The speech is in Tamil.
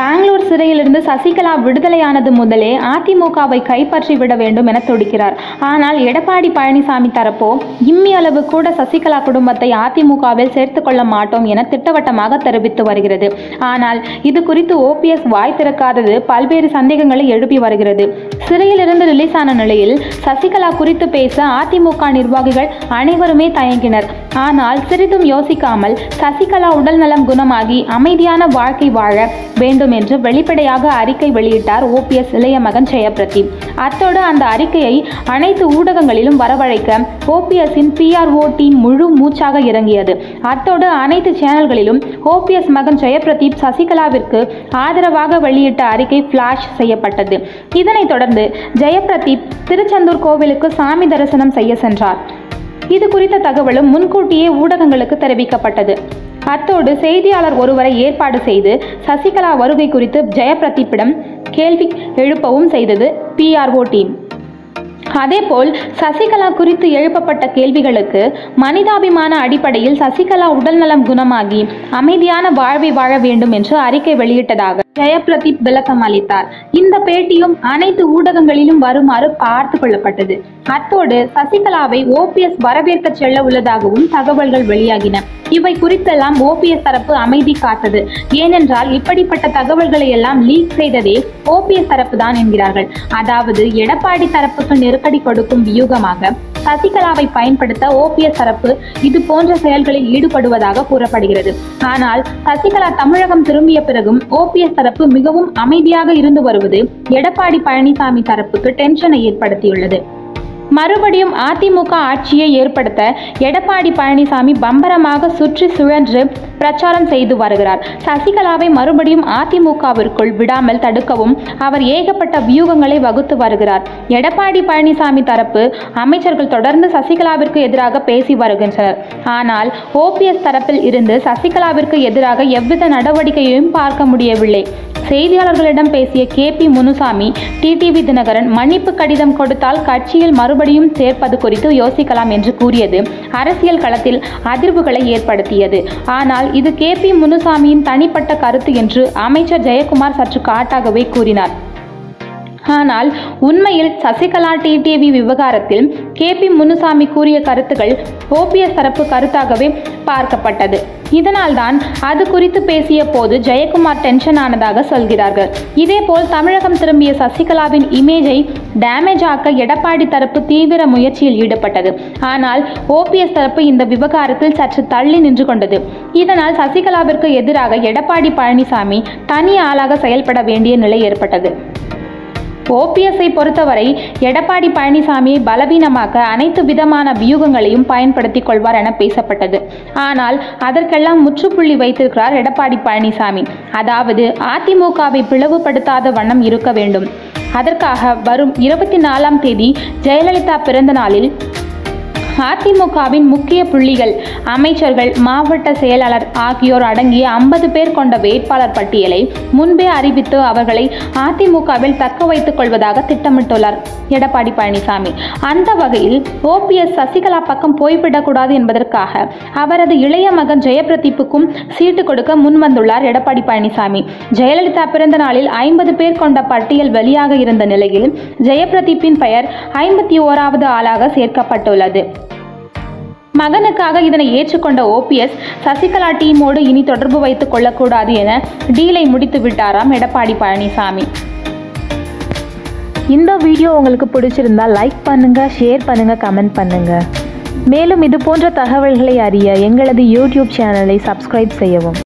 பெங்களூர் சிறையிலிருந்து சசிகலா விடுதலையானது முதலே அதிமுகவை கைப்பற்றி விட வேண்டும் என துடிக்கிறார் ஆனால் எடப்பாடி பழனிசாமி தரப்போ இம்மி அளவு கூட சசிகலா குடும்பத்தை அதிமுகவில் சேர்த்துக் கொள்ள மாட்டோம் என திட்டவட்டமாக தெரிவித்து வருகிறது ஆனால் இது குறித்து ஓபிஎஸ் வாய் திறக்காதது பல்வேறு சந்தேகங்களை எழுப்பி வருகிறது சிறையிலிருந்து ரிலீஸ் ஆன நிலையில் சசிகலா குறித்து பேச அதிமுக நிர்வாகிகள் அனைவருமே தயங்கினர் ஆனால் சிறிதும் யோசிக்காமல் சசிகலா உடல்நலம் குணமாகி அமைதியான வாழ்க்கை வாழ வேண்டும் என்று வெளிப்படையாக அறிக்கை வெளியிட்டார் ஓபிஎஸ் இளைய மகன் ஜெயபிரதீப் அத்தோடு அந்த அறிக்கையை அனைத்து ஊடகங்களிலும் வரவழைக்க ஓபிஎஸ்ஸின் பிஆர்ஓ டீம் முழு மூச்சாக இறங்கியது அத்தோடு அனைத்து சேனல்களிலும் ஓபிஎஸ் மகன் ஜெயபிரதீப் சசிகலாவிற்கு ஆதரவாக வெளியிட்ட அறிக்கை ஃபிளாஷ் செய்யப்பட்டது இதனைத் தொடர்ந்து ஜெயபிரதீப் திருச்செந்தூர் கோவிலுக்கு சாமி தரிசனம் செய்ய சென்றார் இது குறித்த தகவலும் முன்கூட்டியே ஊடகங்களுக்கு தெரிவிக்கப்பட்டது அத்தோடு செய்தியாளர் ஒருவரை ஏற்பாடு செய்து சசிகலா வருகை குறித்து ஜெயபிரதீப்பிடம் கேள்வி எழுப்பவும் செய்தது பிஆர்ஓ டீம் அதேபோல் சசிகலா குறித்து எழுப்பப்பட்ட கேள்விகளுக்கு மனிதாபிமான அடிப்படையில் சசிகலா உடல்நலம் குணமாகி அமைதியான வாழ்வை வாழ வேண்டும் என்று அறிக்கை வெளியிட்டதாக ஜெயபிரதீப் விளக்கம் அளித்தார் இந்த பேட்டியும் அனைத்து ஊடகங்களிலும் வருமாறு பார்த்து கொள்ளப்பட்டது அத்தோடு சசிகலாவை ஓபிஎஸ் வரவேற்க செல்ல உள்ளதாகவும் தகவல்கள் வெளியாகின இவை குறித்தெல்லாம் ஓபிஎஸ் தரப்பு அமைதி காத்தது ஏனென்றால் இப்படிப்பட்ட தகவல்களை எல்லாம் லீக் செய்ததே ஓபிஎஸ் தரப்பு தான் என்கிறார்கள் அதாவது எடப்பாடி தரப்புக்கு நெருக்கடி கொடுக்கும் வியூகமாக சசிகலாவை பயன்படுத்த ஓபிஎஸ் தரப்பு இது போன்ற செயல்களில் ஈடுபடுவதாக கூறப்படுகிறது ஆனால் சசிகலா தமிழகம் திரும்பிய பிறகும் ஓபிஎஸ் தரப்பு மிகவும் அமைதியாக இருந்து வருவது எடப்பாடி பழனிசாமி தரப்புக்கு டென்ஷனை ஏற்படுத்தியுள்ளது மறுபடியும் அதிமுக ஆட்சியை ஏற்படுத்த எடப்பாடி பழனிசாமி பம்பரமாக சுற்றி சுழன்று பிரச்சாரம் செய்து வருகிறார் சசிகலாவை மறுபடியும் அதிமுகவிற்குள் விடாமல் தடுக்கவும் அவர் ஏகப்பட்ட வியூகங்களை வகுத்து வருகிறார் எடப்பாடி பழனிசாமி தரப்பு அமைச்சர்கள் தொடர்ந்து சசிகலாவிற்கு எதிராக பேசி வருகின்றனர் ஆனால் ஓபிஎஸ் தரப்பில் இருந்து சசிகலாவிற்கு எதிராக எவ்வித நடவடிக்கையையும் பார்க்க முடியவில்லை செய்தியாளர்களிடம் பேசிய K P Munusamy TTV Dhinakaran மன்னிப்பு கடிதம் கொடுத்தால் கட்சியில் மறுபடியும் சேர்ப்பது குறித்து யோசிக்கலாம் என்று கூறியது அரசியல் களத்தில் அதிர்வுகளை ஏற்படுத்தியது ஆனால் இது கே பி முனுசாமியின் தனிப்பட்ட கருத்து என்று அமைச்சர் ஜெயக்குமார் சற்று காட்டாகவே கூறினார் ஆனால் உண்மையில் சசிகலா டிடிவி விவகாரத்தில் கே பி முனுசாமி கூறிய கருத்துக்கள் ஓபிஎஸ் தரப்பு கருத்தாகவே பார்க்கப்பட்டது இதனால்தான் அது குறித்து பேசிய போது ஜெயக்குமார் டென்ஷன் ஆனதாக சொல்கிறார்கள் இதேபோல் தமிழகம் திரும்பிய சசிகலாவின் இமேஜை டேமேஜ் ஆக்க எடப்பாடி தரப்பு தீவிர முயற்சியில் ஈடுபட்டது ஆனால் ஓபிஎஸ் தரப்பு இந்த விவகாரத்தில் சற்று தள்ளி நின்று கொண்டது இதனால் சசிகலாவிற்கு எதிராக எடப்பாடி பழனிசாமி தனி ஆளாக செயல்பட வேண்டிய நிலை ஏற்பட்டது ஓபிஎஸ்ஐ பொறுத்தவரை எடப்பாடி பழனிசாமியை பலவீனமாக்க அனைத்து விதமான வியூகங்களையும் பயன்படுத்திக் கொள்வார் என பேசப்பட்டது ஆனால் அதற்கெல்லாம் முற்றுப்புள்ளி வைத்திருக்கிறார் எடப்பாடி பழனிசாமி அதாவது அதிமுகவை பிளவுபடுத்தாத வண்ணம் இருக்க வேண்டும் அதற்காக வரும் இருபத்தி நாலாம் தேதி ஜெயலலிதா பிறந்த நாளில் அதிமுகவின் முக்கிய புள்ளிகள் அமைச்சர்கள் மாவட்ட செயலாளர் ஆகியோர் அடங்கிய ஐம்பது பேர் கொண்ட வேட்பாளர் பட்டியலை முன்பே அறிவித்து அவர்களை அதிமுகவில் தக்க வைத்துக் கொள்வதாக திட்டமிட்டுள்ளார் எடப்பாடி பழனிசாமி அந்த வகையில் ஓபிஎஸ் சசிகலா பக்கம் போய்விடக்கூடாது என்பதற்காக அவரது இளைய மகன் ஜெயபிரதீப்புக்கும் சீட்டு கொடுக்க முன்வந்துள்ளார் எடப்பாடி பழனிசாமி ஜெயலலிதா பிறந்த நாளில் ஐம்பது பேர் கொண்ட பட்டியல் வெளியாக இருந்த நிலையில் ஜெயபிரதீப்பின் பெயர் ஐம்பத்தி ஓராவது ஆளாக சேர்க்கப்பட்டுள்ளது மகனுக்காக இதனை ஏற்றுக்கொண்ட ஓபிஎஸ் சசிகலா டீமோடு இனி தொடர்பு வைத்துக் கொள்ளக்கூடாது என டீலை முடித்து விட்டாராம் எடப்பாடி பழனிசாமி இந்த வீடியோ உங்களுக்கு பிடிச்சிருந்தா லைக் பண்ணுங்க ஷேர் பண்ணுங்க கமெண்ட் பண்ணுங்க மேலும் இது போன்ற தகவல்களை அறிய எங்களது யூடியூப் சேனலை சப்ஸ்கிரைப் செய்யவும்